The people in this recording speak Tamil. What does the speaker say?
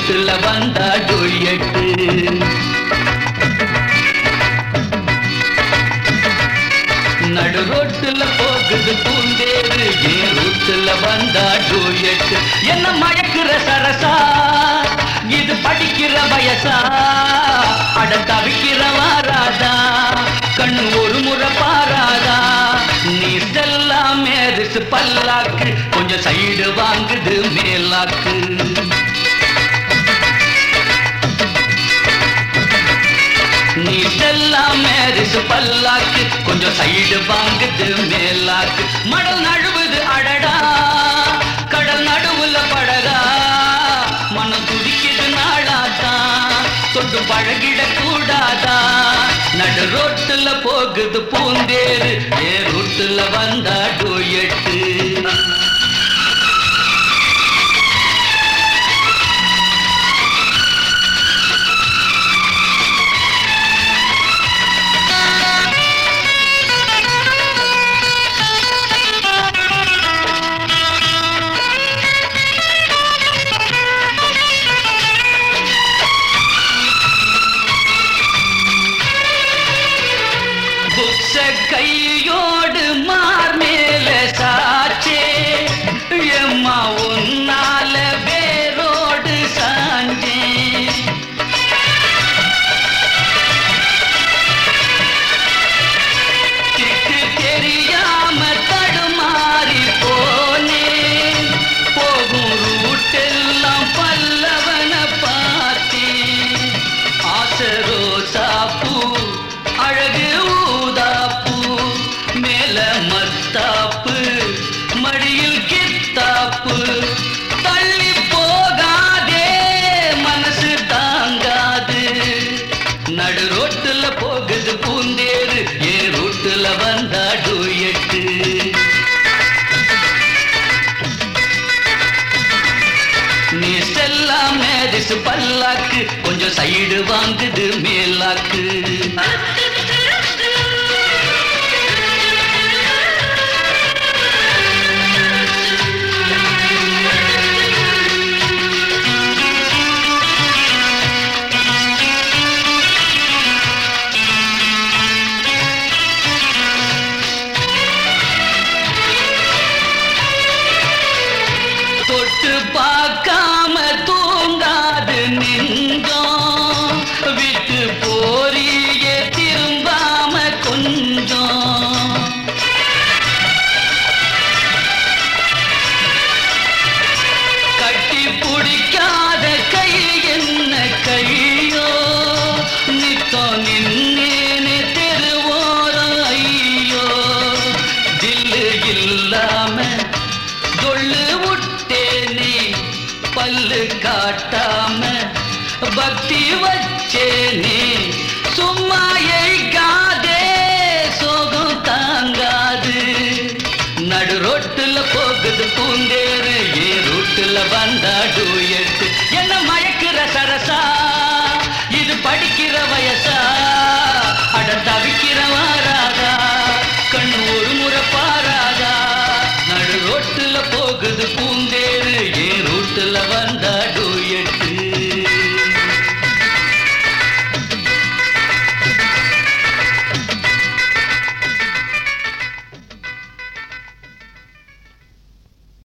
ரூட்டுல வந்தா டொய்யட்டு நடு ரோட்டுல போகுது பூந்தேரு ஏன் ரூட்டுல வந்தா டூயட்டு என்ன மயக்குற சரசா இது படிக்கிற வயசா அட தவிக்கிற வாராதா கண்ணு ஒரு முறை பாராதா நீ செல்லாம் மேரிசு பல்லாக்கு கொஞ்சம் சைடு வாங்குது மேலாக்கு நீ செல்லாம் மேரிசு பல்லாக்கு கொஞ்சம் சைடு வாங்குது மேலாக்கு மடல் நழுவுது அடடா கடல் நடுவுல படகா மனம் துடிக்குது நாளாதா தொட்டு பழகிட கூடாதா நடு ரோட்டுல போகுது பூந்தேரு ஏ ரோட்டுல வந்தா டோயட்டு புக்ஸ கையோடு மார் மேல சாச்சே எம்மா உன்னால வேரோடு சாஞ்சேன் திக்கு தெரியாம தடுமாறி போனேன் போகும் ரூட்டெல்லாம் பல்லவன பார்த்தேன் ஆசரோ சாப்பு அழகு ஊதாப்பு மேல மத்தாப்பு மடியில் கித்தாப்பு தள்ளி போகாதே மனசு தாங்காது நடு ரோட்டுல போகுது பூந்தேரு ஏ ரோட்டுல வந்தா டூயட்டு நீ செல்லாம் மேரிசு பல்லாக்கு கொஞ்சம் சைடு வாங்குது மேலாக்கு